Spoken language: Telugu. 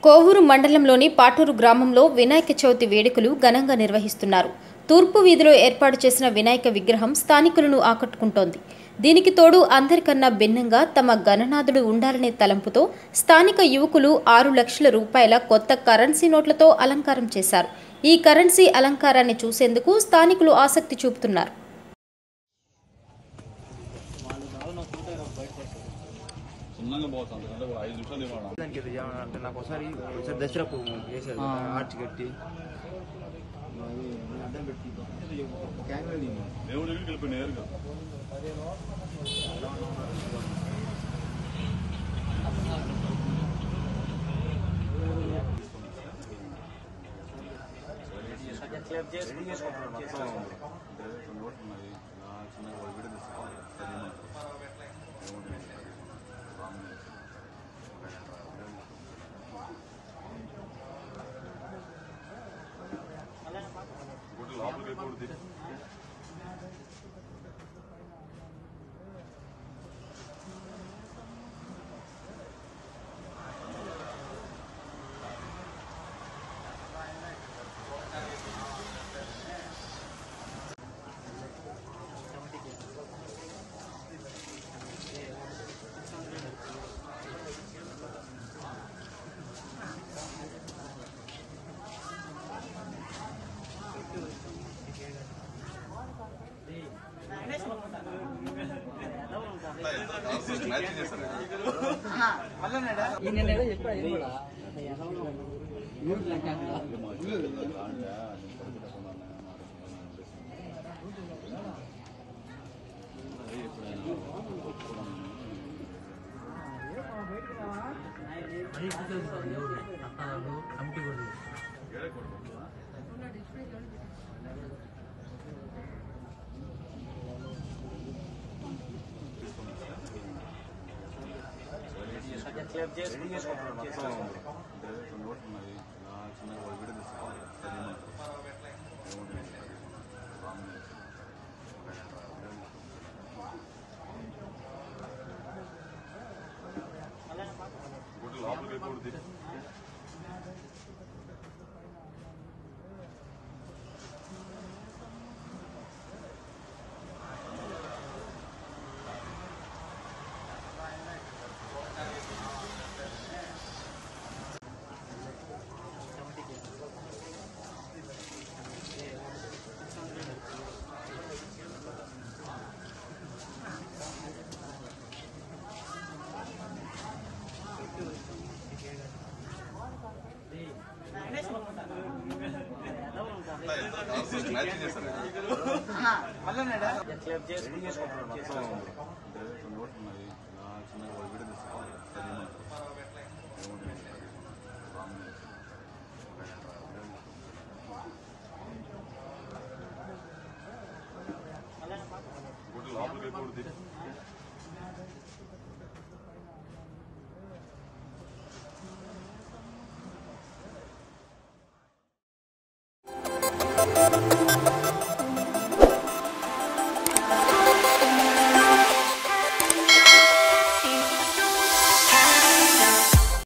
కోవూరు మండలంలోని పాటూరు గ్రామంలో వినాయక చవితి వేడుకలు ఘనంగా నిర్వహిస్తున్నారు తూర్పు వీధిలో ఏర్పాటు చేసిన వినాయక విగ్రహం స్థానికులను ఆకట్టుకుంటోంది దీనికి తోడు అందరికన్నా భిన్నంగా తమ గణనాథుడు ఉండాలనే తలంపుతో స్థానిక యువకులు ఆరు లక్షల రూపాయల కొత్త కరెన్సీ నోట్లతో అలంకారం చేశారు ఈ కరెన్సీ అలంకారాన్ని చూసేందుకు స్థానికులు ఆసక్తి చూపుతున్నారు సున్నంగా పోతుంది అంటే ఒక ఐదు నిమిషాలు ఇవ్వడం దానికి ఇది ఏమన్నా అంటే నాకు ఒకసారి ఒకసారి దసరా పువ్వు వేసారు కదా, ఆర్చ్ కట్టి మరి అడ్డం పెట్టి కెమెరా తీయమను. దేవుడి దగ్గరికి వెళ్ళిపోయి నేరుగా లోపలికి వెళ్ళిపోతుంది మ్యాచింగ్ చేస్తారు లోపలికి వెళ్ళిపోతుంది మ్యాచింగ్ చేస్తారు మళ్ళా నోట్ ఉన్నాయి